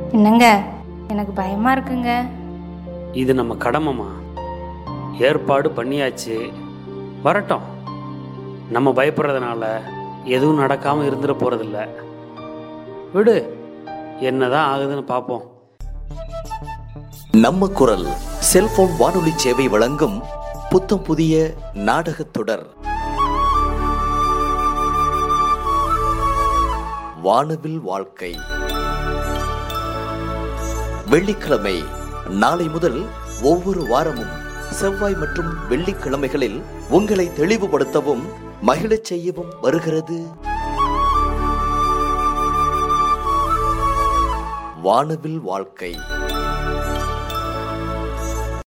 என்னங்க எனக்கு பயமா இருக்குங்க இது நம்ம கடமைமா ஏற்பாடு பண்ணியாச்சு வரட்டும் நம்ம பயப்படுறதுனால எதுவும் நடக்காம இருந்துட போறதில்ல விடு என்னதான் ஆகுதுன்னு பார்ப்போம் நம்ம குரல் செல்போன் வானொலி சேவை வழங்கும் புத்தம் புதிய நாடகத் தொடர் வானவில் வாழ்க்கை வெள்ளிக்கிழமை நாளை முதல் ஒவ்வொரு வாரமும் செவ்வாய் மற்றும் வெள்ளிக்கிழமைகளில் உங்களை தெளிவுபடுத்தவும் மகிழச் செய்யவும் வருகிறது வானவில் வாழ்க்கை